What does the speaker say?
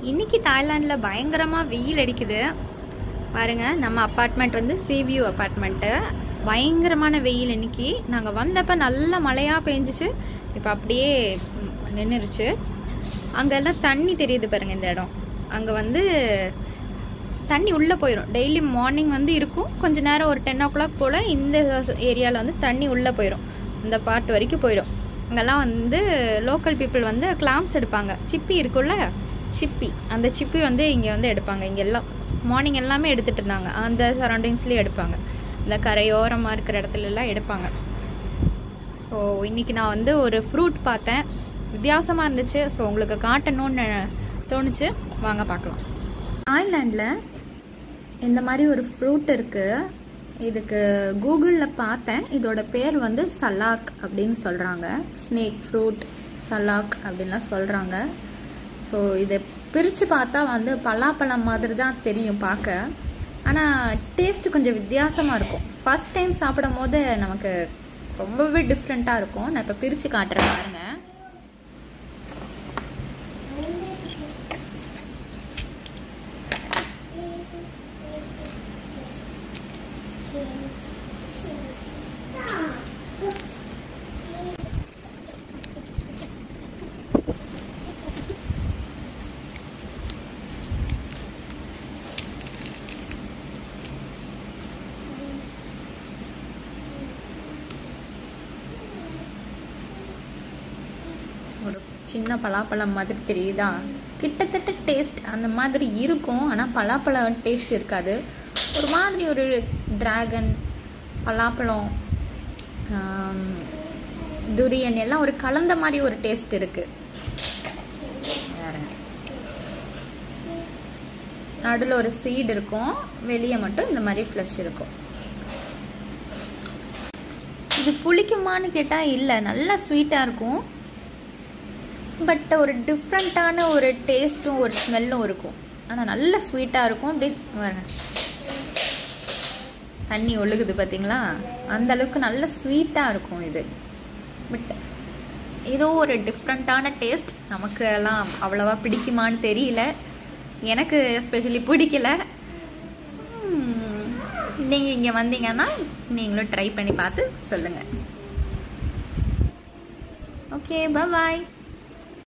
இன்னைக்கு தாய்லாண்டில் பயங்கரமாக வெயில் அடிக்குது பாருங்க நம்ம அப்பார்ட்மெண்ட் வந்து சேவியூ அப்பார்ட்மெண்ட்டு பயங்கரமான வெயில் இன்னைக்கு நாங்கள் வந்தப்போ நல்ல மழையாக பெஞ்சிச்சு இப்போ அப்படியே நின்றுருச்சு அங்கெல்லாம் தண்ணி தெரியுது பாருங்க இந்த இடம் அங்கே வந்து தண்ணி உள்ளே போயிடும் டெய்லி மார்னிங் வந்து இருக்கும் கொஞ்ச நேரம் ஒரு டென் ஓ கிளாக் போல் இந்த ஏரியாவில் வந்து தண்ணி உள்ளே போயிடும் இந்த பார்ட் வரைக்கும் போயிடும் அங்கெல்லாம் வந்து லோக்கல் பீப்புள் வந்து கிளாம்ஸ் எடுப்பாங்க சிப்பி இருக்குல்ல சிப்பி அந்த சிப்பி வந்து இங்கே வந்து எடுப்பாங்க இங்கே எல்லாம் மார்னிங் எல்லாமே எடுத்துகிட்டு இருந்தாங்க அந்த சரௌண்டிங்ஸ்லேயே எடுப்பாங்க இந்த கரையோரமாக இருக்கிற இடத்துல எல்லாம் எடுப்பாங்க ஸோ இன்றைக்கி நான் வந்து ஒரு ஃப்ரூட் பார்த்தேன் வித்தியாசமாக இருந்துச்சு ஸோ உங்களுக்கு காட்டணும்னு தோணுச்சு வாங்க பார்க்கலாம் தாய்லாண்டில் இந்த மாதிரி ஒரு ஃப்ரூட் இருக்குது இதுக்கு கூகுளில் பார்த்தேன் இதோட பேர் வந்து சலாக் அப்படின்னு சொல்கிறாங்க ஸ்னேக் ஃப்ரூட் சலாக் அப்படின்லாம் சொல்கிறாங்க ஸோ இதை பிரித்து பார்த்தா வந்து பலாப்பழம் மாதிரி தான் தெரியும் பார்க்க ஆனால் டேஸ்ட்டு கொஞ்சம் வித்தியாசமாக இருக்கும் ஃபஸ்ட் டைம் சாப்பிடும் போது நமக்கு ரொம்பவே டிஃப்ரெண்ட்டாக இருக்கும் நான் இப்போ பிரித்து காட்டுறேன் பாருங்க ஒரு சின்ன பலாப்பழம் மாதிரி தெரியுதா கிட்டத்தட்ட டேஸ்ட் அந்த மாதிரி இருக்கும் ஆனால் பலாப்பழம் டேஸ்ட் இருக்காது ஒரு மாதிரி ஒரு டிராகன் பலாப்பழம் ஆம், துரியன் எல்லாம் ஒரு கலந்த மாதிரி ஒரு டேஸ்ட் இருக்கு பாருங்க. நடுவில் ஒரு சீடு இருக்கும் வெளியே மட்டும் இந்த மாதிரி ஃப்ளஷ் இருக்கும் இது புளிக்குமான்னு கேட்டால் இல்லை நல்லா ஸ்வீட்டாக இருக்கும் பட் ஒரு டிஃப்ரெண்ட்டான ஒரு டேஸ்ட்டும் ஒரு ஸ்மெல்லும் இருக்கும் ஆனால் நல்ல ஸ்வீட்டாக இருக்கும் அப்படி பாருங்க தண்ணி ஒழுகுது பார்த்தீங்களா அந்த அளவுக்கு நல்ல ஸ்வீட்டாக இருக்கும் இது பட் ஏதோ ஒரு டிஃப்ரெண்ட்டான டேஸ்ட் நமக்கு எல்லாம் அவ்வளவா பிடிக்குமான்னு தெரியல எனக்கு எஸ்பெஷலி பிடிக்கல நீங்கள் இங்கே வந்தீங்கன்னா நீங்களும் ட்ரை பண்ணி பார்த்து சொல்லுங்கள் ஓகே பாய்